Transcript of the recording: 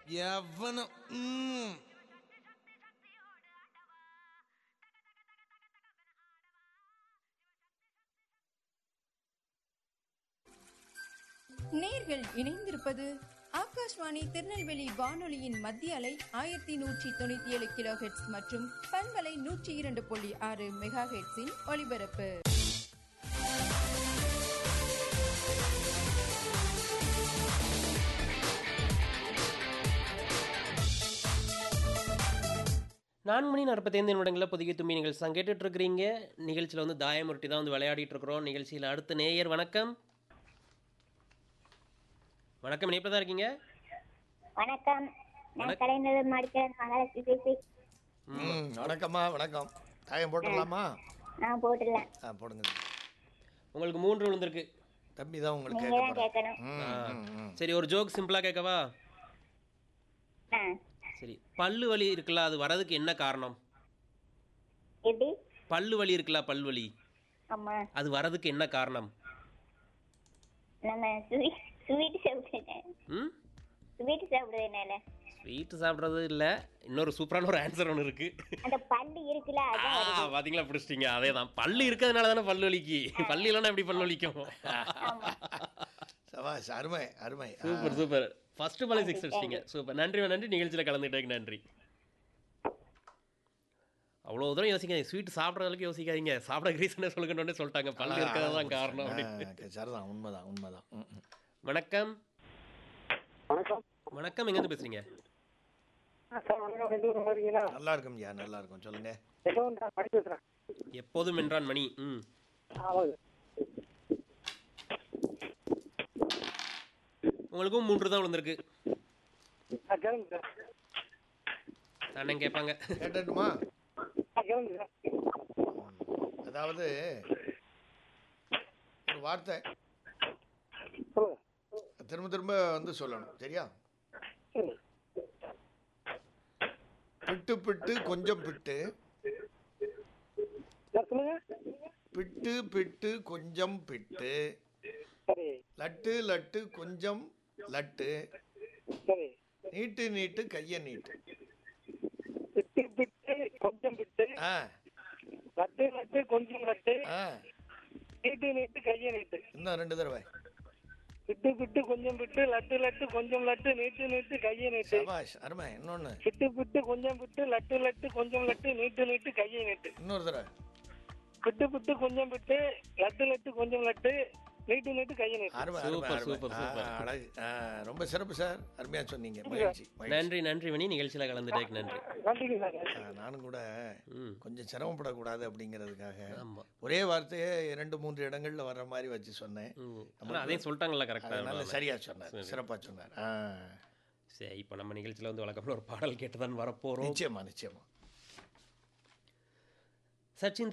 எவனும் ம். நேர்கள் இணைந்திருப்பது ஆகாஷ்வாணி திருநெல்வேலி வானொலியின் மத்திய அலை ஆயிரத்தி நூற்றி தொண்ணூத்தி ஏழு கிலோ ஹெட்ஸ் மற்றும் பண்பலை நூற்றி இரண்டு புள்ளி ஆறு மெகா ஹெட்ஸின் ஒலிபரப்பு நான்கு மணி நாற்பத்தைந்து நிமிடங்களில் புதிய தும்பி நிகழ்ச்சி தான் கேட்டுட்டு இருக்கிறீங்க நிகழ்ச்சியில் வந்து தாயமுருட்டி தான் வந்து விளையாடிட்டு இருக்கிறோம் நிகழ்ச்சியில் அடுத்த நேயர் வணக்கம் வணக்கம் இணைப்பில் தான் இருக்கீங்க வணக்கம் நான் வணக்~ கலைஞர் மாடிக்கிறேன் மகாலட்சுமி பேசி ம் வணக்கம்மா வணக்கம் தாயம் போட்டுடலாமா நான் போட்டுடலாம் ஆ போடுங்க உங்களுக்கு மூன்று விழுந்திருக்கு தம்பி தான் உங்களுக்கு நீங்க கேட்க தான் கேட்கணும் ம், ஆ. ம், ம். சரி ஒரு ஜோக் சிம்பிளாக கேட்கவா ஆ சரி பல்லு வலி இருக்குல்ல அது வரதுக்கு என்ன காரணம் எப்படி பல்லு வலி இருக்குல்ல பல்வலி ஆமா அது வரதுக்கு என்ன காரணம் நம்ம ஸ்வீட் ஸ்வீட் சாப்பிடுறேன் ம் ஸ்வீட் சாப்பிடுறதுனால ஸ்வீட்டு சாப்பிட்றது இல்லை இன்னொரு சூப்பரான ஒரு ஆன்சர் ஒன்று இருக்குது அந்த பல்லு இருக்குல்ல ஆ அதான் வருது. பாத்தீங்களா பிடிச்சிட்டீங்க அதே தான் பல்லு இருக்கிறதுனால தானே பல்லு வலிக்கு பல்லு இல்லைன்னா எப்படி பல்லு வலிக்கும் சபாஷ் அருமை அருமை ஆ. சூப்பர் சூப்பர் ஃபர்ஸ்ட் பாலே சிக்ஸ் அடிச்சிட்டீங்க சூப்பர் நன்றி நன்றி நிகழ்ச்சியில் கலந்துட்டேங்க நன்றி அவ்வளோ தூரம் யோசிக்காதீங்க ஸ்வீட் சாப்பிட்ற அளவுக்கு யோசிக்காதீங்க சாப்பிட ரீசனே சொல்லுங்கன்னு சொல்லிட்டாங்க பல்லு இருக்கிறது தான் காரணம் அப்படின்னு ஆ, சரிதான் உண்மைதான் உண்மைதான் ம், ம். வணக்கம் வணக்கம் வணக்கம் எங்கேருந்து பேசுறீங்க சார் வணக்கம் ரெண்டு பேரும் இருக்கீங்களா நல்லா இருக்கும் ஐயா நல்லா இருக்கும் சொல்லுங்க ஏதோ நான் படி பேசுகிறேன் எப்போதும் என்றான் மணி ம் ஆமாங்க உங்களுக்கும் மூன்று தான் விழுந்திருக்கு ஆ கேளுங்க சார் அண்ணன் கேட்பாங்க கேட்டுட்டுமா ஆ கேளுங்க சார் அதாவது ஒரு வார்த்தை சொல்லுங்க திரும்ப திரும்ப வந்து சொல்லணும் சரியா ம். பிட்டு பிட்டு கொஞ்சம் பிட்டு சார் சொல்லுங்க பிட்டு பிட்டு கொஞ்சம் பிட்டு சரி லட்டு லட்டு கொஞ்சம் லட்டு சரி நீட்டு நீட்டு கையை நீட்டு பிட்டு பிட்டு கொஞ்சம் பிட்டு ஆ லட்டு லட்டு கொஞ்சம் லட்டு ஆ நீட்டு நீட்டு கையை நீட்டு இன்னும் ரெண்டு தடவை பிட்டு பிட்டு கொஞ்சம் பிட்டு லட்டு லட்டு கொஞ்சம் லட்டு நீட்டு நீட்டு கையை நீட்டு சபாஷ் அருமை இன்னொன்னு பிட்டு பிட்டு கொஞ்சம் பிட்டு லட்டு லட்டு கொஞ்சம் லட்டு நீட்டு நீட்டு கையை நீட்டு இன்னொரு தடவை பிட்டு பிட்டு கொஞ்சம் பிட்டு லட்டு லட்டு கொஞ்சம் லட்டு நீட்டு நீட்டு கையை நீட்டு அருமை அருமை சூப்பர், அருமை சூப்பர், ஆ, சூப்பர். அழகு ஆ, ரொம்ப சிறப்பு சார் அருமையா சொன்னீங்க மகிழ்ச்சி மகிழ்ச்சி. நன்றி நன்றி மணி நிகழ்ச்சியில் கலந்துட்டேக்கு நன்றி நன்றிங்க சார் ஆ, நானும் கூட ம் கொஞ்சம் சிரமப்படக்கூடாது அப்படிங்கிறதுக்காக ஆமாம் ஒரே வார்த்தையே இரண்டு மூன்று இடங்கள்ல வர்ற மாதிரி வச்சு சொன்னேன் ம் ஆனால் அதையும் சொல்லிட்டாங்கல்ல அதனால கரெக்டாக சரியா சொன்னார் சிறப்பா சொன்னார் ஆ, சரி இப்போ நம்ம நிகழ்ச்சியில் வந்து வழக்கமான ஒரு பாடல் கேட்டு தான் வரப்போகிறோம் நிச்சயமா நிச்சயமா சச்சின்